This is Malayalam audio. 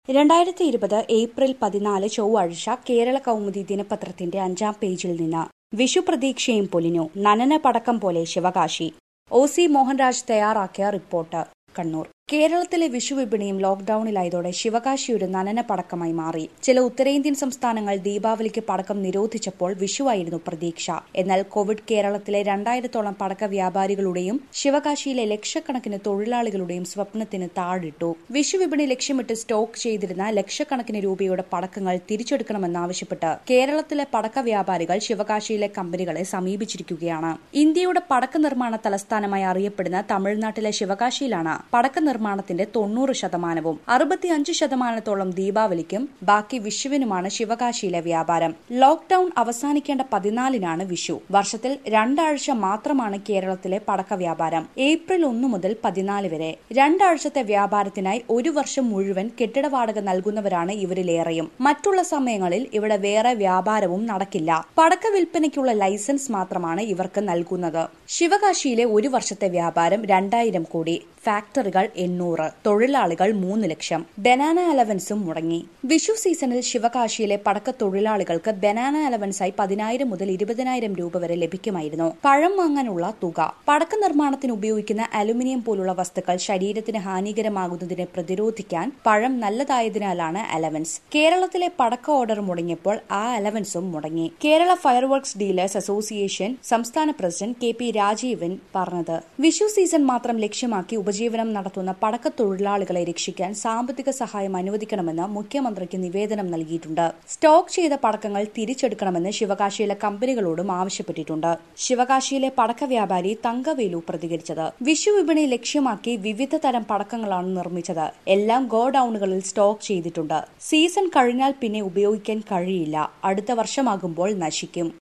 രണ്ടായിരത്തി ഇരുപത് ഏപ്രിൽ പതിനാല് ചൊവ്വാഴ്ച കേരള കൗമുദി ദിനപത്രത്തിന്റെ അഞ്ചാം പേജിൽ നിന്ന് വിഷു പ്രതീക്ഷയും പൊലിഞ്ഞു നനന പടക്കം പോലെ ശിവകാശി ഒ സി മോഹൻരാജ് തയ്യാറാക്കിയ റിപ്പോർട്ട് കണ്ണൂർ കേരളത്തിലെ വിഷു വിപണിയും ലോക്ഡൌണിലായതോടെ ശിവകാശി ഒരു നനന പടക്കമായി മാറി ചില ഉത്തരേന്ത്യൻ സംസ്ഥാനങ്ങൾ ദീപാവലിക്ക് പടക്കം നിരോധിച്ചപ്പോൾ വിഷുവായിരുന്നു പ്രതീക്ഷ എന്നാൽ കോവിഡ് കേരളത്തിലെ രണ്ടായിരത്തോളം പടക്ക വ്യാപാരികളുടെയും ശിവകാശിയിലെ ലക്ഷക്കണക്കിന് തൊഴിലാളികളുടെയും സ്വപ്നത്തിന് താഴിട്ടു വിഷു വിപണി ലക്ഷ്യമിട്ട് സ്റ്റോക്ക് ചെയ്തിരുന്ന ലക്ഷക്കണക്കിന് രൂപയുടെ പടക്കങ്ങൾ തിരിച്ചെടുക്കണമെന്നാവശ്യപ്പെട്ട് കേരളത്തിലെ പടക്ക വ്യാപാരികൾ ശിവകാശിയിലെ കമ്പനികളെ സമീപിച്ചിരിക്കുകയാണ് ഇന്ത്യയുടെ പടക്ക നിർമ്മാണ തലസ്ഥാനമായി അറിയപ്പെടുന്ന തമിഴ്നാട്ടിലെ ശിവകാശിയിലാണ് പടക്ക നിർമ്മാണത്തിന്റെ തൊണ്ണൂറ് ശതമാനവും അറുപത്തിയഞ്ച് ശതമാനത്തോളം ദീപാവലിക്കും ബാക്കി വിഷുവിനുമാണ് ശിവകാശിയിലെ വ്യാപാരം ലോക്ഡൌൺ അവസാനിക്കേണ്ട പതിനാലിനാണ് വിഷു വർഷത്തിൽ രണ്ടാഴ്ച മാത്രമാണ് കേരളത്തിലെ പടക്ക വ്യാപാരം ഏപ്രിൽ ഒന്ന് മുതൽ പതിനാല് വരെ രണ്ടാഴ്ചത്തെ വ്യാപാരത്തിനായി ഒരു വർഷം മുഴുവൻ കെട്ടിട വാടക നൽകുന്നവരാണ് ഇവരിലേറെയും മറ്റുള്ള സമയങ്ങളിൽ ഇവിടെ വേറെ വ്യാപാരവും നടക്കില്ല പടക്ക വിൽപ്പനയ്ക്കുള്ള ലൈസൻസ് മാത്രമാണ് ഇവർക്ക് നൽകുന്നത് ശിവകാശിയിലെ ഒരു വർഷത്തെ വ്യാപാരം രണ്ടായിരം കോടി ഫാക്ടറികൾ എണ്ണൂറ് തൊഴിലാളികൾ മൂന്ന് ലക്ഷം ബനാന അലവൻസും മുടങ്ങി വിഷു സീസണിൽ ശിവകാശിയിലെ പടക്ക തൊഴിലാളികൾക്ക് ബനാന അലവൻസായി പതിനായിരം മുതൽ ഇരുപതിനായിരം രൂപ വരെ ലഭിക്കുമായിരുന്നു പഴം വാങ്ങാനുള്ള തുക പടക്ക നിർമ്മാണത്തിന് ഉപയോഗിക്കുന്ന അലുമിനിയം പോലുള്ള വസ്തുക്കൾ ശരീരത്തിന് ഹാനികരമാകുന്നതിനെ പ്രതിരോധിക്കാൻ പഴം നല്ലതായതിനാലാണ് അലവൻസ് കേരളത്തിലെ പടക്ക ഓർഡർ മുടങ്ങിയപ്പോൾ ആ അലവൻസും മുടങ്ങി കേരള ഫയർവർക്സ് ഡീലേഴ്സ് അസോസിയേഷൻ സംസ്ഥാന പ്രസിഡന്റ് കെ പി രാജീവൻ പറഞ്ഞത് വിഷു സീസൺ മാത്രം ലക്ഷ്യമാക്കി ഉപജീവനം നടത്തുന്ന പടക്ക തൊഴിലാളികളെ രക്ഷിക്കാൻ സാമ്പത്തിക സഹായം അനുവദിക്കണമെന്ന് മുഖ്യമന്ത്രിക്ക് നിവേദനം നൽകിയിട്ടുണ്ട് സ്റ്റോക്ക് ചെയ്ത പടക്കങ്ങൾ തിരിച്ചെടുക്കണമെന്ന് ശിവകാശിയിലെ കമ്പനികളോടും ആവശ്യപ്പെട്ടിട്ടുണ്ട് ശിവകാശിയിലെ പടക്ക വ്യാപാരി തങ്കവേലു പ്രതികരിച്ചത് വിഷു വിപണി ലക്ഷ്യമാക്കി വിവിധ തരം പടക്കങ്ങളാണ് നിർമ്മിച്ചത് എല്ലാം ഗോഡൌണുകളിൽ സ്റ്റോക്ക് ചെയ്തിട്ടുണ്ട് സീസൺ കഴിഞ്ഞാൽ പിന്നെ ഉപയോഗിക്കാൻ കഴിയില്ല അടുത്ത വർഷമാകുമ്പോൾ നശിക്കും